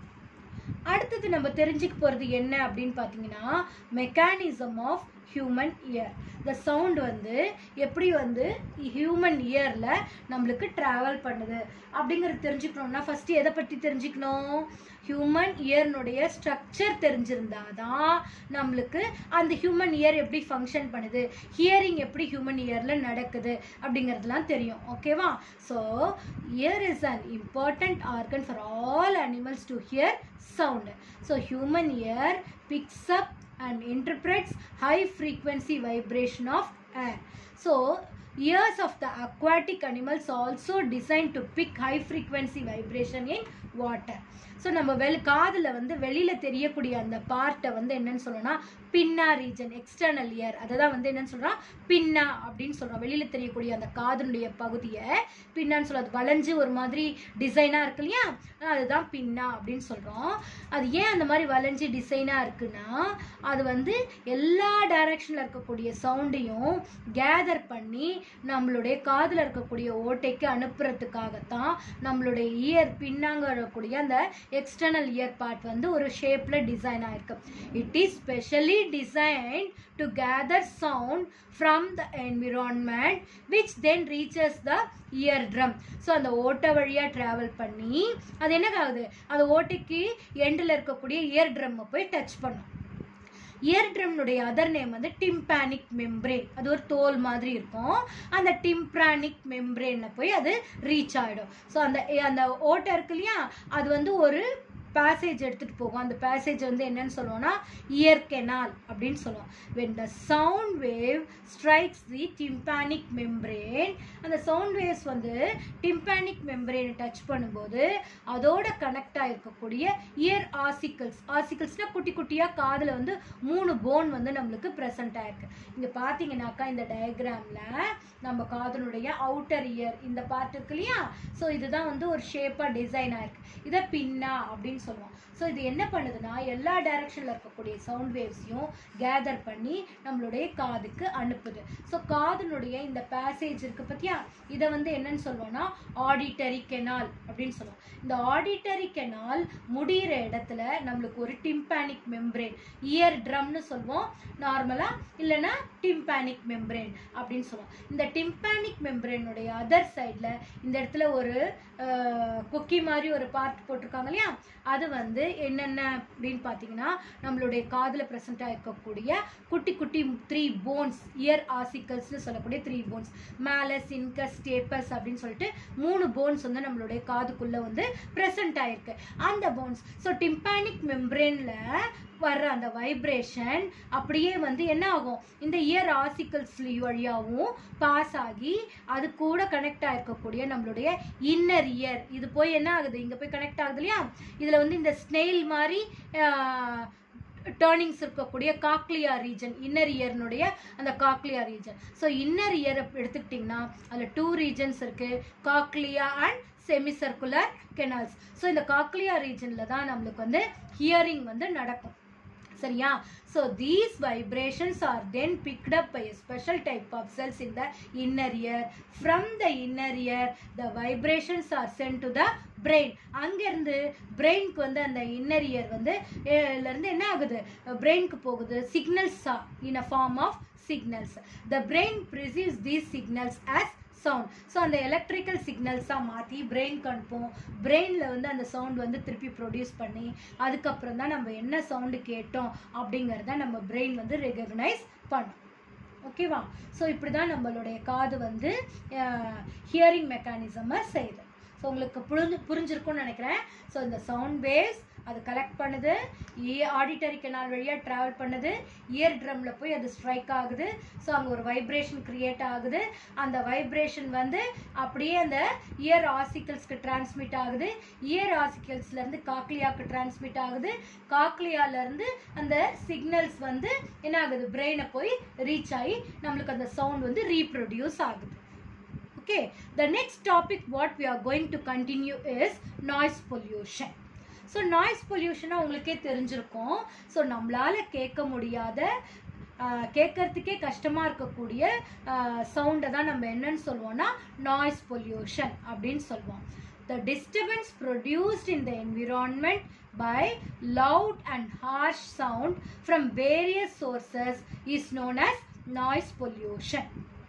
அடுத்தது நம்ம தெரிஞ்சுக்க போகிறது என்ன அப்படின்னு பார்த்தீங்கன்னா மெக்கானிசம் ஆஃப் ஹியூமன் இயர் இந்த சவுண்ட் வந்து எப்படி வந்து ஹியூமன் இயரில் நம்மளுக்கு ட்ராவல் பண்ணுது அப்படிங்கிறது தெரிஞ்சுக்கணும்னா ஃபஸ்ட்டு எதை பற்றி தெரிஞ்சுக்கணும் ஹியூமன் இயர்னுடைய ஸ்ட்ரக்சர் தெரிஞ்சிருந்தா தான் நம்மளுக்கு அந்த ஹியூமன் இயர் எப்படி ஃபங்க்ஷன் பண்ணுது ஹியரிங் எப்படி ஹியூமன் இயரில் நடக்குது அப்படிங்கிறதுலாம் தெரியும் ஓகேவா so ear is an important organ for all animals to hear sound. So human ear picks up and interprets high frequency vibration of air. So ears of the aquatic animals also designed to pick high frequency vibration in water. So நம்ம வெளி காதில் வந்து வெளியில் தெரியக்கூடிய அந்த பார்ட்டை வந்து என்னன்னு சொல்லணும்னா பின்னா ரீஜன் எக்ஸ்டர்னல் இயர் அதை தான் வந்து என்னன்னு சொல்கிறோம் பின்னா அப்படின்னு சொல்கிறோம் வெளியில் தெரியக்கூடிய அந்த காதனுடைய பகுதியை பின்னான்னு சொல்ல அது வளைஞ்சு ஒரு மாதிரி டிசைனாக இருக்கு இல்லையா அதுதான் பின்னா அப்படின்னு சொல்கிறோம் அது ஏன் அந்த மாதிரி வளைஞ்சு டிசைனாக இருக்குன்னா அது வந்து எல்லா டைரக்ஷனில் இருக்கக்கூடிய சவுண்டையும் கேதர் பண்ணி நம்மளுடைய காதில் இருக்கக்கூடிய ஓட்டைக்கு அனுப்புறதுக்காகத்தான் நம்மளுடைய இயர் பின்னாங்க இருக்கக்கூடிய அந்த எக்ஸ்டர்னல் இயர் பார்ட் வந்து ஒரு ஷேப்பில் டிசைன் ஆயிருக்கு it is specially design to gather sound from the environment which then reaches the ear drum so அந்த ஓட்டை வழியாக ட்ராவல் பண்ணி அது என்ன ஆகுது அந்த ஓட்டைக்கு எண்டில் இருக்கக்கூடிய இயர் ட்ரம்மை போய் டச் பண்ணும் இயர் ட்ரம்னுடைய அதர் நேம் வந்து டிம்பானிக் மெம்ப்ரேன் அது ஒரு தோல் மாதிரி இருக்கும் அந்த டிம்ப்ரானிக் மெம்ப்ரேனில் போய் அது ரீச் ஆகிடும் ஸோ அந்த அந்த ஓட்டை இருக்கு இல்லையா அது வந்து ஒரு பேசேஜ் எடுத்துகிட்டு போகும் அந்த பேசேஜ் வந்து என்னன்னு சொல்லுவோம்னா இயர் கெனால் அப்படின்னு சொல்லுவோம் when the sound wave strikes the tympanic membrane அந்த சவுண்ட் வேவ்ஸ் வந்து டிம்பானிக் மெம்பரேனை டச் பண்ணும்போது அதோட கனெக்ட் ஆகிருக்கக்கூடிய இயர் ஆசிக்கல்ஸ் ஆசிக்கல்ஸ்னால் குட்டி குட்டியாக காதில் வந்து மூணு போன் வந்து நம்மளுக்கு ப்ரெசென்ட் ஆயிருக்கு இங்கே பார்த்தீங்கன்னாக்கா இந்த டயக்ராமில் நம்ம காதனுடைய அவுட்டர் இயர் இந்த பார்ட் இருக்கு இல்லையா ஸோ இதுதான் வந்து ஒரு ஷேப்பாக டிசைன் ஆயிருக்கு இதை பின்னா அப்படின்னு சொல்லுவோம் ஸோ இது என்ன பண்ணுதுன்னா எல்லா டைரக்ஷனில் இருக்கக்கூடிய சவுண்ட் வேவ்ஸையும் கேதர் பண்ணி நம்மளுடைய காதுக்கு அனுப்புது ஸோ காதுனுடைய இந்த பேசேஜ் இருக்கு பார்த்தியா இதை வந்து என்னன்னு சொல்லுவோம்னா ஆடிட்டரி கெனால் அப்படின்னு சொல்லுவோம் இந்த ஆடிட்டரி கெனால் முடிகிற இடத்துல நம்மளுக்கு ஒரு டிம்பானிக் மெம்பரேன் இயர் ட்ரம்னு சொல்லுவோம் நார்மலாக இல்லைன்னா டிம்பானிக் மெம்பரேன் அப்படின்னு சொல்லுவோம் இந்த டிம்பானிக் மெம்பரேனுடைய அதர் சைடில் இந்த இடத்துல ஒரு கொக்கி மாதிரி ஒரு பார்ட் போட்டிருக்காங்க இல்லையா அது வந்து என்னென்ன அப்படின்னு பார்த்தீங்கன்னா நம்மளுடைய காதில் ப்ரெசண்ட்டாக இருக்கக்கூடிய குட்டி குட்டி த்ரீ போன்ஸ் இயர் ஆசிக்கல்ஸ்னு சொல்லக்கூடிய three bones malleus incus stapes அப்படின்னு சொல்லிட்டு மூணு போன்ஸ் வந்து நம்மளுடைய காதுக்குள்ளே வந்து ப்ரெசண்ட் ஆயிருக்கு அந்த போன்ஸ் ஸோ டிம்பானிக் மெம்பரேனில் வர்ற அந்த வைப்ரேஷன் அப்படியே வந்து என்ன ஆகும் இந்த இயர் ஆசிக்கல்ஸ் வழியாகவும் பாஸ் ஆகி அது கூட கனெக்ட் ஆகிருக்கக்கூடிய நம்மளுடைய இன்னர் இயர் இது போய் என்ன ஆகுது இங்கே போய் கனெக்ட் ஆகுது இல்லையா இதில் வந்து இந்த ஸ்னெயில் மாதிரி டேர்னிங்ஸ் இருக்கக்கூடிய காக்லியா ரீஜன் இன்னர் இயர்னுடைய அந்த cochlea region so inner ear எடுத்துக்கிட்டிங்கன்னா அதில் டூ ரீஜன்ஸ் இருக்குது cochlea and semi circular canals so இந்த காக்லியா ரீஜனில் தான் நம்மளுக்கு வந்து ஹியரிங் வந்து நடக்கும் சரியா so these vibrations are then picked up by a special type of cells in the inner ear from the inner ear the vibrations are sent to the brain அங்கேருந்து பிரெயின்க்கு வந்து அந்த இன்னர் இயர் வந்து இருந்து என்ன ஆகுது பிரெயின்க்கு போகுது சிக்னல்ஸா in a form of signals the brain perceives these signals as sound so அந்த எலக்ட்ரிக்கல் சிக்னல்ஸாக மாற்றி பிரெயின்க்கு அனுப்போம் பிரெயினில் வந்து அந்த சவுண்ட் வந்து திருப்பி ப்ரொடியூஸ் பண்ணி அதுக்கப்புறம் தான் நம்ம என்ன சவுண்டு கேட்டோம் அப்படிங்கிறத நம்ம பிரெயின் வந்து ரெகக்னைஸ் பண்ணும் ஓகேவா ஸோ இப்படி தான் நம்மளுடைய காது வந்து ஹியரிங் மெக்கானிசமை செய்யுது ஸோ உங்களுக்கு புரிஞ்சு புரிஞ்சிருக்கும்னு நினைக்கிறேன் ஸோ இந்த சவுண்ட் வேவ்ஸ் அது கலெக்ட் பண்ணுது ஆடிட்டரி கெனால் வழியாக ட்ராவல் பண்ணுது இயர் ட்ரம்மில் போய் அது ஸ்ட்ரைக் ஆகுது ஸோ அங்கே ஒரு வைப்ரேஷன் க்ரியேட் ஆகுது அந்த வைப்ரேஷன் வந்து அப்படியே அந்த இயர் ஆசிக்கல்ஸ்க்கு டிரான்ஸ்மிட் ஆகுது இயர் ஆசிக்கல்ஸ்லேருந்து காக்லியாவுக்கு டிரான்ஸ்மிட் ஆகுது காக்லியாலேருந்து அந்த சிக்னல்ஸ் வந்து என்ன ஆகுது பிரெயினை போய் ரீச் ஆகி நம்மளுக்கு அந்த சவுண்ட் வந்து ரீப்ரொடியூஸ் ஆகுது okay the next topic what we are going to continue is noise pollution so noise பொல்யூஷனாக உங்களுக்கே தெரிஞ்சிருக்கும் ஸோ நம்மளால் கேட்க முடியாத கேட்கறதுக்கே கஷ்டமாக இருக்கக்கூடிய சவுண்டை தான் நம்ம என்னன்னு சொல்லுவோம்னா நாய்ஸ் பொல்யூஷன் அப்படின்னு சொல்லுவோம் the disturbance produced in the environment by loud and harsh sound from various sources is known as noise pollution.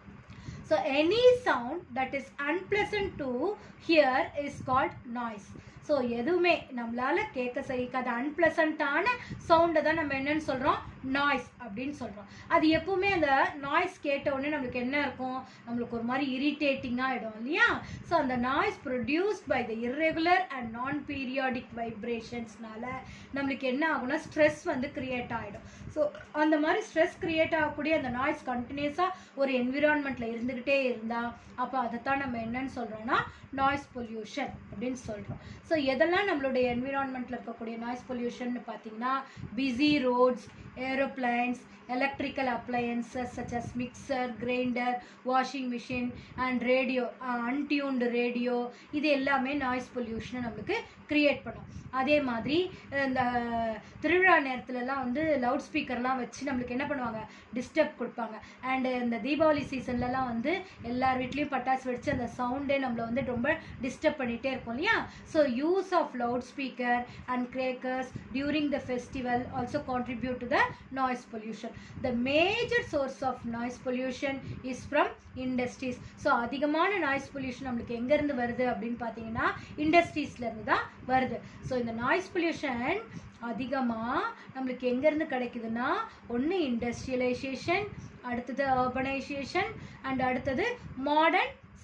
So any sound that is unpleasant to hear is called noise. So எதுவுமே நம்மளால கேட்க செய்யாத அன்பிளசண்ட்டான சவுண்டை தான் நம்ம என்னன்னு சொல்கிறோம் நாய்ஸ் அப்படின்னு சொல்கிறோம் அது எப்பவுமே அந்த நாய்ஸ் கேட்ட உடனே நம்மளுக்கு என்ன இருக்கும் நம்மளுக்கு ஒரு மாதிரி இரிட்டேட்டிங்காக ஆகிடும் இல்லையா ஸோ அந்த noise produced by the irregular and non periodic வைப்ரேஷன்ஸ்னால நம்மளுக்கு என்ன ஆகும்னா ஸ்ட்ரெஸ் வந்து கிரியேட் ஆகிடும் ஸோ அந்த மாதிரி ஸ்ட்ரெஸ் கிரியேட் ஆகக்கூடிய அந்த நாய்ஸ் கண்டினியூஸாக ஒரு என்விரான்மெண்ட்டில் இருந்துக்கிட்டே இருந்தால் அப்போ அதைத்தான் நம்ம என்னன்னு சொல்கிறோம்னா நாய்ஸ் பொல்யூஷன் அப்படின்னு சொல்கிறோம் ஸோ எதெல்லாம் நம்மளுடைய என்விரான்மெண்ட்டில் இருக்கக்கூடிய நாய்ஸ் பொல்யூஷன் பார்த்தீங்கன்னா busy roads aeroplanes electrical appliances such as mixer grinder washing machine and radio untuned radio இது எல்லாமே நாய்ஸ் பொல்யூஷனை நம்மளுக்கு க்ரியேட் பண்ணும் அதே மாதிரி இந்த திருவிழா நேரத்துலலாம் வந்து லவுட் ஸ்பீக்கர்லாம் வச்சு நம்மளுக்கு என்ன பண்ணுவாங்க டிஸ்டர்ப் கொடுப்பாங்க அண்டு இந்த தீபாவளி சீசன்லலாம் வந்து எல்லார் வீட்லேயும் பட்டாசு வெடிச்சு அந்த சவுண்டே நம்மளை வந்து ரொம்ப டிஸ்டர்ப் பண்ணிகிட்டே இருக்கும் இல்லையா so use of loud speaker and crackers during the festival also contribute to the noise pollution the major source of noise pollution is from industries so அதிகமான நாய்ஸ் பொல்யூஷன் நம்மளுக்கு எங்கேருந்து வருது அப்படின்னு பார்த்தீங்கன்னா இண்டஸ்ட்ரீஸ்லேருந்து தான் வருது ஸோ இந்த நாய்ஸ் பொல்யூஷன் அதிகமாக நம்மளுக்கு எங்கேருந்து கிடைக்குதுன்னா ஒன்று இண்டஸ்ட்ரியலைசேஷன் அடுத்தது அர்பனைசேஷன் அண்ட் அடுத்தது மாடர்ன்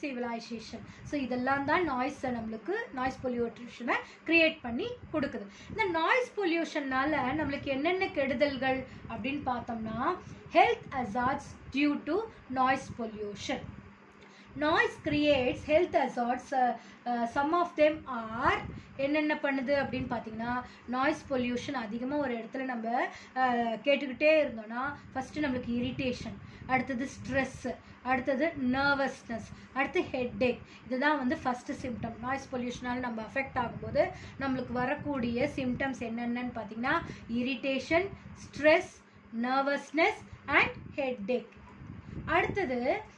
சிவிலைசேஷன் ஸோ இதெல்லாம் தான் நாய்ஸை நம்மளுக்கு நாய்ஸ் பொல்யூஷனை கிரியேட் பண்ணி கொடுக்குது இந்த நாய்ஸ் பொல்யூஷன்னால நம்மளுக்கு என்னென்ன கெடுதல்கள் அப்படின்னு பார்த்தோம்னா health hazards due to noise pollution noise creates health hazards some of them are என்னென்ன பண்ணுது அப்படின்னு பார்த்தீங்கன்னா நாய்ஸ் பொல்யூஷன் அதிகமாக ஒரு இடத்துல நம்ம அஹ், கேட்டுக்கிட்டே இருந்தோம்னா ஃபஸ்ட்டு நம்மளுக்கு இரிட்டேஷன் அடுத்தது ஸ்ட்ரெஸ் அடுத்தது நர்வஸ்னஸ் அடுத்து ஹெட்டேக் இதுதான் வந்து ஃபஸ்ட்டு சிம்டம் நாய்ஸ் பொல்யூஷனால் நம்ம அஃபெக்ட் ஆகும்போது நம்மளுக்கு வரக்கூடிய சிம்டம்ஸ் என்னென்னன்னு பார்த்தீங்கன்னா irritation stress nervousness and headache அடுத்தது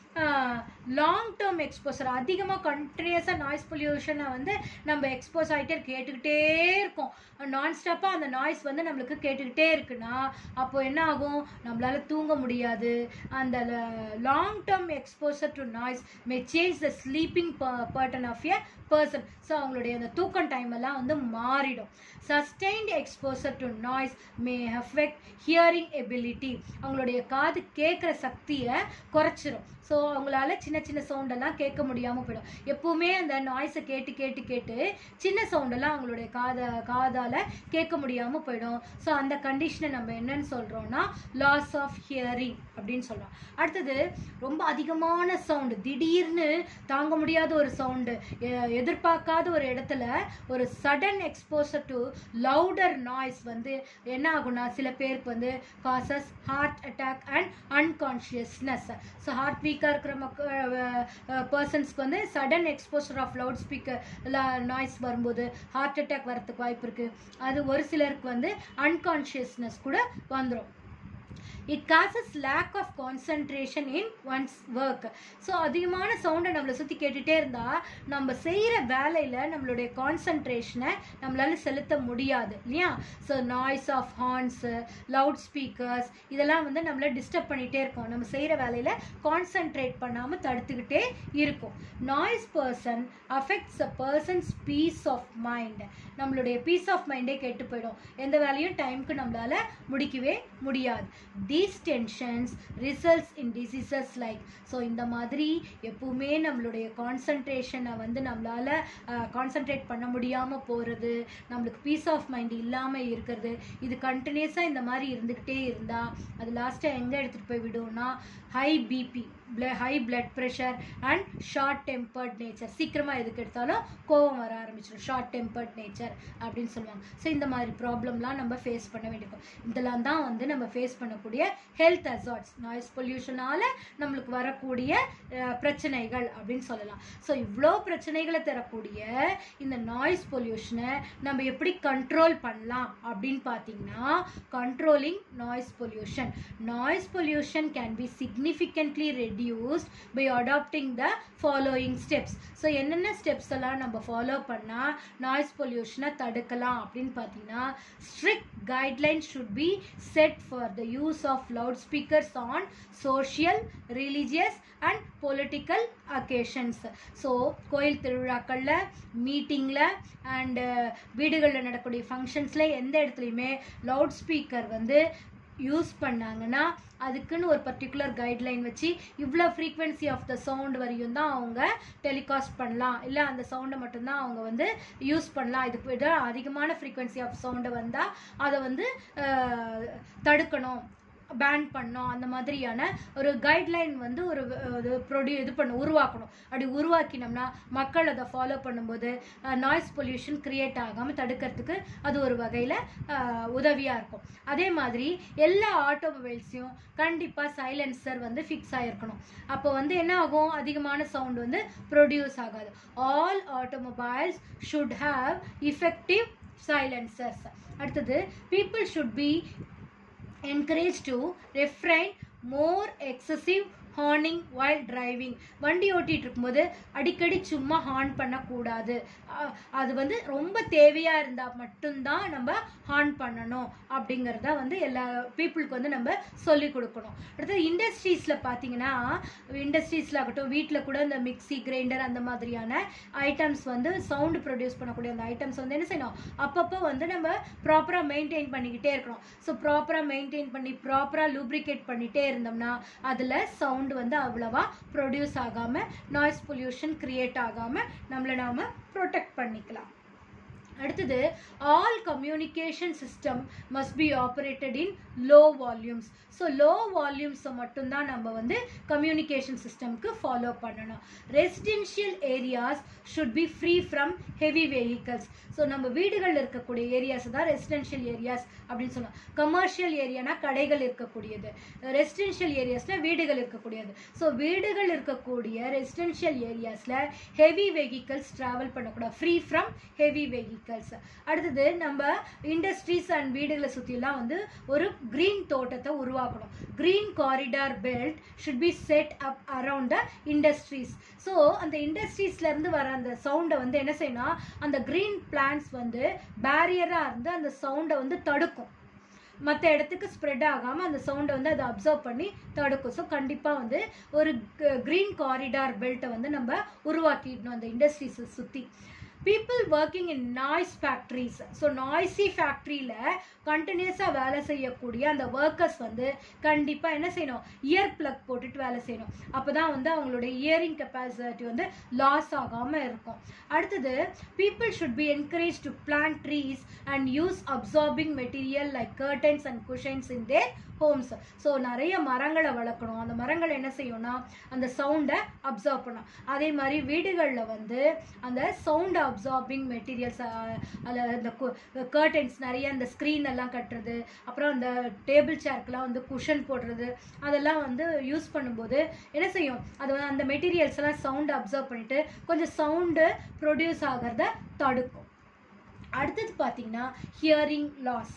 லாங் டேர்ம் எக்ஸ்போசர் அதிகமாக கண்டினியூஸாக நாய்ஸ் பொல்யூஷனை வந்து நம்ம எக்ஸ்போஸ் ஆகிட்டே கேட்டுக்கிட்டே இருக்கோம் நான் ஸ்டாப்பாக அந்த நாய்ஸ் வந்து நம்மளுக்கு கேட்டுக்கிட்டே இருக்குன்னா அப்போ என்ன ஆகும் நம்மளால தூங்க முடியாது அந்த long term exposure to noise may change the sleeping pattern of a person so அவங்களுடைய அந்த தூக்கம் டைம் எல்லாம் வந்து மாறிடும் sustained exposure to noise may affect hearing ability அவங்களுடைய காது கேட்குற சக்தியை குறைச்சிரும் ஸோ அவங்களால சின்ன சின்ன சவுண்டெல்லாம் கேட்க முடியாமல் போயிடும் எப்பவுமே அந்த நாய்ஸை கேட்டு கேட்டு கேட்டு சின்ன சவுண்டெல்லாம் அவங்களுடைய காதை காதால் கேட்க முடியாமல் போயிடும் ஸோ அந்த கண்டிஷனை நம்ம என்னன்னு சொல்கிறோம்னா லாஸ் ஆஃப் ஹியரிங் அப்படின்னு சொல்கிறோம் அடுத்தது ரொம்ப அதிகமான சவுண்டு திடீர்னு தாங்க முடியாத ஒரு சவுண்டு எதிர்பார்க்காத ஒரு இடத்துல ஒரு sudden exposure to louder noise வந்து என்ன ஆகும்னா சில பேருக்கு வந்து causes heart attack and unconsciousness so heart வீக்காக இருக்கிற மக்கள் பர்சன்ஸ்க்கு வந்து sudden exposure of loud speaker noise வரும்போது ஹார்ட் அட்டாக் வரதுக்கு வாய்ப்பு இருக்குது அது ஒரு சிலருக்கு வந்து அன்கான்ஷியஸ்னஸ் கூட வந்துடும் it causes lack of concentration in one's work so அதிகமான சவுண்டை நம்மளை சுற்றி கேட்டுகிட்டே இருந்தால் நம்ம செய்கிற வேலையில் நம்மளுடைய கான்சன்ட்ரேஷனை நம்மளால செலுத்த முடியாது இல்லையா so noise of horns loud speakers இதெல்லாம் வந்து நம்மளை டிஸ்டர்ப் பண்ணிகிட்டே இருக்கும் நம்ம செய்கிற வேலையில் கான்சன்ட்ரேட் பண்ணாமல் தடுத்துக்கிட்டே இருக்கும் noise person affects a person's peace of mind நம்மளுடைய பீஸ் ஆஃப் மைண்டே கெட்டு போயிடும் எந்த வேலையும் டைமுக்கு நம்மளால முடிக்கவே முடியாது these tensions results in diseases like so இந்த மாதிரி எப்பவுமே நம்மளுடைய கான்சன்ட்ரேஷனை வந்து நம்மளால கான்சன்ட்ரேட் பண்ண முடியாமல் போகிறது நம்மளுக்கு பீஸ் ஆஃப் மைண்ட் இல்லாமல் இருக்கிறது இது கண்டினியூஸாக இந்த மாதிரி இருந்துக்கிட்டே இருந்தால் அது லாஸ்ட்டாக எங்கே எடுத்துகிட்டு போய் விடும்னா high BP high blood pressure and short tempered nature சீக்கிரமாக எதுக்கு எடுத்தாலும் கோவம் வர ஆரம்பிச்சிடும் ஷார்ட் டெம்பர்ட் நேச்சர் அப்படின்னு சொல்லுவாங்க ஸோ இந்த மாதிரி ப்ராப்ளம்லாம் நம்ம ஃபேஸ் பண்ண வேண்டியிருக்கும் இதெல்லாம் தான் வந்து நம்ம ஃபேஸ் பண்ணக்கூடிய ஹெல்த் அசார்ட்ஸ் நாய்ஸ் பொல்யூஷனால் நம்மளுக்கு வரக்கூடிய அஹ், பிரச்சனைகள் அப்படின்னு சொல்லலாம் ஸோ இவ்வளோ பிரச்சனைகளை தரக்கூடிய இந்த நாய்ஸ் பொல்யூஷனை நம்ம எப்படி கண்ட்ரோல் பண்ணலாம் அப்படின்னு பார்த்தீங்கன்னா controlling noise pollution noise pollution can be significantly reduced by adapting the following steps so என்னென்ன ஸ்டெப்ஸ் எல்லாம் நம்ம ஃபாலோ பண்ணால் நாய்ஸ் பொல்யூஷனை தடுக்கலாம் அப்படின்னு பார்த்தீங்கன்னா strict guidelines should be set for the use of loud speakers on social religious and political occasions so கோயில் திருவிழாக்களில் மீட்டிங்கில் அண்டு வீடுகளில் நடக்கக்கூடிய ஃபங்க்ஷன்ஸில் எந்த இடத்துலையுமே லவுட் ஸ்பீக்கர் வந்து யூஸ் பண்ணாங்கன்னா அதுக்குன்னு ஒரு பர்டிகுலர் கைட்லைன் வச்சு இவ்வளோ ஃப்ரீக்வன்சி ஆஃப் த சவுண்ட் வரையும் தான் அவங்க டெலிகாஸ்ட் பண்ணலாம் இல்லை அந்த சவுண்டை மட்டும்தான் அவங்க வந்து யூஸ் பண்ணலாம் இதுக்கு விட அதிகமான ஃப்ரீக்வன்சி ஆஃப் சவுண்டை வந்தால் அதை வந்து அஹ், தடுக்கணும் பேன் பண்ணோம் அந்த மாதிரியான ஒரு கைட்லைன் வந்து ஒரு ஒரு ப்ரொடியூ இது பண்ண உருவாக்கணும் அப்படி உருவாக்கினோம்னா மக்கள் அதை ஃபாலோ பண்ணும்போது நாய்ஸ் பொல்யூஷன் கிரியேட் ஆகாமல் தடுக்கிறதுக்கு அது ஒரு வகையில் உதவியாக இருக்கும் அதே மாதிரி எல்லா ஆட்டோமொபைல்ஸையும் கண்டிப்பாக சைலன்சர் வந்து ஃபிக்ஸ் ஆகிருக்கணும் அப்போ வந்து என்ன ஆகும் அதிகமான சவுண்ட் வந்து ப்ரொடியூஸ் ஆகாது all automobiles should have effective silencers அடுத்தது people should be encouraged to refrain more excessive horning while driving வண்டி ஓட்டிகிட்டு இருக்கும்போது அடிக்கடி சும்மா ஹார்ன் பண்ணக்கூடாது அஹ் அது வந்து ரொம்ப தேவையாக இருந்தால் மட்டும்தான் நம்ம ஹார்ன் பண்ணணும் அப்படிங்கிறத வந்து எல்லா பீப்புளுக்கு வந்து நம்ம சொல்லிக் கொடுக்கணும் அடுத்தது இண்டஸ்ட்ரீஸில் பார்த்தீங்கன்னா இண்டஸ்ட்ரீஸில் ஆகட்டும் வீட்டில் கூட இந்த மிக்ஸி கிரைண்டர் அந்த மாதிரியான ஐட்டம்ஸ் வந்து சவுண்டு ப்ரொடியூஸ் பண்ணக்கூடிய அந்த ஐட்டம்ஸ் வந்து என்ன செய்யணும் அப்பப்போ வந்து நம்ம ப்ராப்பராக மெயின்டைன் பண்ணிக்கிட்டே இருக்கணும் ஸோ ப்ராப்பராக மெயின்டைன் பண்ணி ப்ராப்பராக லூப்ரிகேட் பண்ணிகிட்டே இருந்தோம்னா அதில் சவுண்ட் சவுண்டு வந்து அவ்வளவா ப்ரொடியூஸ் ஆகாமல் நாய்ஸ் பொல்யூஷன் கிரியேட் ஆகாமல் நம்மளை நாம் ப்ரொடெக்ட் பண்ணிக்கலாம் அடுத்தது all communication system must be operated in low volumes so low வால்யூம்ஸை மட்டும்தான் நம்ம வந்து கம்யூனிகேஷன் சிஸ்டம்க்கு ஃபாலோ பண்ணணும் residential areas should be free from heavy vehicles so நம்ம வீடுகள் இருக்கக்கூடிய ஏரியாஸ் தான் ரெசிடென்ஷியல் ஏரியாஸ் அப்படின்னு சொல்லலாம் கமர்ஷியல் ஏரியானா கடைகள் இருக்கக்கூடியது ரெசிடென்ஷியல் ஏரியாஸ்ல வீடுகள் இருக்கக்கூடியது ஸோ வீடுகள் இருக்கக்கூடிய ரெசிடென்ஷியல் ஏரியாஸில் ஹெவி வெஹிக்கல்ஸ் ட்ராவல் பண்ணக்கூடாது ஃப்ரீ ஃப்ரம் ஹெவி வெஹிக்கல்ஸ் அடுத்தது நம்ம இண்டஸ்ட்ரீஸ் அண்ட் வீடுகளை சுற்றிலாம் வந்து ஒரு க்ரீன் தோட்டத்தை உருவாக்கணும் green corridor belt should be set up around the industries so அந்த இண்டஸ்ட்ரீஸ்லேருந்து வர அந்த சவுண்டை வந்து என்ன செய்யணும் அந்த க்ரீன் பிளான்ஸ் வந்து பேரியராக இருந்து அந்த சவுண்டை வந்து தடுக்கும் மற்ற இடத்துக்கு ஸ்ப்ரெட் ஆகாமல் அந்த சவுண்டை வந்து அதை அப்சர்வ் பண்ணி தடுக்கும் ஸோ கண்டிப்பாக வந்து ஒரு க்ரீன் காரிடார் பெல்ட்டை வந்து நம்ம உருவாக்கிடணும் அந்த இண்டஸ்ட்ரீஸை சுற்றி people working in noise factories so noisy ஃபேக்ட்ரியில் கண்டினியூஸாக வேலை செய்யக்கூடிய அந்த ஒர்க்கர்ஸ் வந்து கண்டிப்பாக என்ன செய்யணும் இயர் பிளக் போட்டுட்டு வேலை செய்யணும் அப்போ தான் வந்து அவங்களுடைய இயரிங் கெப்பாசிட்டி வந்து லாஸ் ஆகாமல் இருக்கும் அடுத்தது people should be encourage to plant trees and use absorbing material like curtains and cushions in their homes so நிறைய மரங்களை வளர்க்கணும் அந்த மரங்கள் என்ன செய்யும்னா அந்த சவுண்டை அப்சர்வ் பண்ணும் அதே மாதிரி வீடுகளில் வந்து அந்த சவுண்ட் அப்சார்பிங் மெட்டீரியல்ஸ் அதில் இந்த கர்டன்ஸ் நிறைய அந்த ஸ்க்ரீன் எல்லாம் கட்டுறது அப்புறம் அந்த டேபிள் சேர்க்கெலாம் வந்து குஷன் போடுறது அதெல்லாம் வந்து யூஸ் பண்ணும்போது என்ன செய்யும் அது வந்து அந்த மெட்டீரியல்ஸ் எல்லாம் சவுண்ட் அப்சர்வ் பண்ணிட்டு கொஞ்சம் சவுண்டு ப்ரொடியூஸ் ஆகிறத தடுக்கும் அடுத்தது பார்த்தீங்கன்னா ஹியரிங் லாஸ்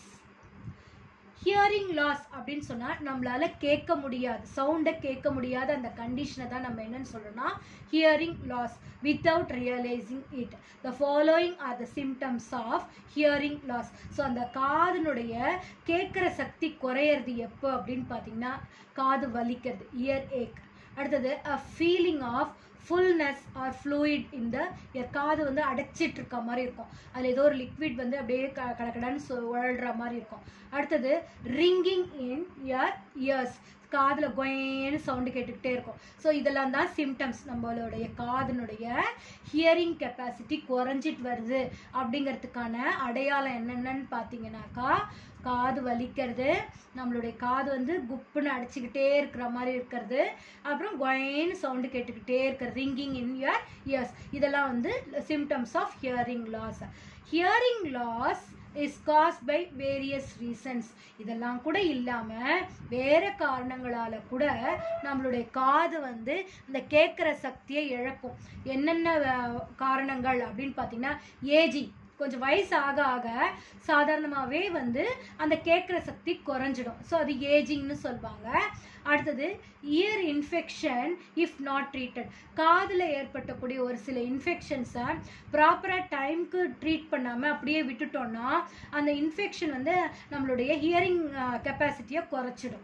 ஹியரிங் லாஸ் அப்படின்னு சொன்னால் நம்மளால கேட்க முடியாது சவுண்டை கேட்க முடியாத அந்த கண்டிஷனை தான் நம்ம என்னன்னு சொல்றோம்னா hearing loss without realising it the following are the symptoms of hearing loss so அந்த காதுனுடைய கேட்குற சக்தி குறையிறது எப்போ அப்படின்னு பார்த்தீங்கன்னா காது வலிக்கிறது இயர் ஏக் அடுத்தது a feeling of fullness or fluid இந்த காது வந்து அடைச்சிட்டு இருக்க மாதிரி இருக்கும் அதில் ஏதோ ஒரு லிக்விட் வந்து அப்படியே க கடக்கடன்னு சொ உழல்ற மாதிரி இருக்கும் அடுத்தது ரிங்கிங் இன் யர் இயர்ஸ் காதில் கொயன்னு சவுண்டு கேட்டுக்கிட்டே இருக்கும் ஸோ இதெல்லாம் தான் சிம்டம்ஸ் நம்மளுடைய காதினுடைய ஹியரிங் கெப்பாசிட்டி குறைஞ்சிட்டு வருது அப்படிங்கிறதுக்கான அடையாளம் என்னென்னு பார்த்தீங்கன்னாக்கா காது வலிக்கிறது நம்மளுடைய காது வந்து குப்புன்னு அடிச்சுக்கிட்டே இருக்கிற மாதிரி இருக்கிறது அப்புறம் கொயன்னு சவுண்டு கேட்டுக்கிட்டே இருக்கிறது ரிங்கிங் இன் யர் இயர்ஸ் இதெல்லாம் வந்து symptoms of hearing loss hearing loss is cause by various reasons இதெல்லாம் கூட இல்லாமல் வேற காரணங்களால கூட நம்மளுடைய காது வந்து இந்த கேட்குற சக்தியை இழக்கும் என்னென்ன அஹ், காரணங்கள் அப்படின்னு பார்த்தீங்கன்னா ஏஜிங் கொஞ்சம் வயசு ஆக ஆக சாதாரணமாகவே வந்து அந்த கேட்குற சக்தி குறைஞ்சிடும் ஸோ அது ஏஜிங்னு சொல்லுவாங்க அடுத்தது ear infection if not treated காதில் ஏற்பட்டக்கூடிய ஒரு சில இன்ஃபெக்ஷன்ஸை ப்ராப்பராக டைம்க்கு ட்ரீட் பண்ணாமல் அப்படியே விட்டுட்டோம்னா அந்த இன்ஃபெக்ஷன் வந்து நம்மளுடைய ஹியரிங் கெப்பாசிட்டியை குறைச்சிடும்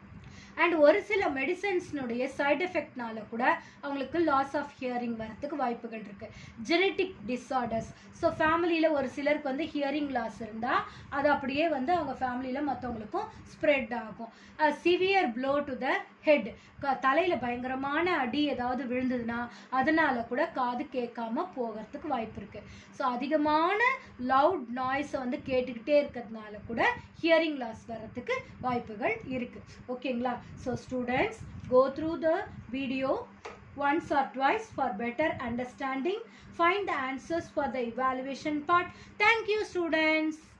அண்ட் ஒரு சில மெடிசன்ஸ்னுடைய சைடு எஃபெக்ட்னால கூட அவங்களுக்கு லாஸ் ஆஃப் ஹியரிங் வரத்துக்கு வாய்ப்புகள் இருக்கு ஜெனட்டிக் டிஸார்டர்ஸ் ஸோ ஃபேமிலியில் ஒரு சிலருக்கு வந்து ஹியரிங் லாஸ் இருந்தால் அது அப்படியே வந்து அவங்க ஃபேமிலியில் மற்றவங்களுக்கும் ஸ்ப்ரெட் ஆகும் severe blow to the head தலையில் பயங்கரமான அடி ஏதாவது விழுந்ததுன்னா அதனால கூட காது கேட்காம போகிறதுக்கு வாய்ப்பு இருக்கு ஸோ அதிகமான லவுட் நாய்ஸை வந்து கேட்டுக்கிட்டே இருக்கிறதுனால கூட ஹியரிங் லாஸ் வர்றதுக்கு வாய்ப்புகள் இருக்கு ஓகேங்களா so students go through the video once or twice for better understanding find the answers for the evaluation part thank you students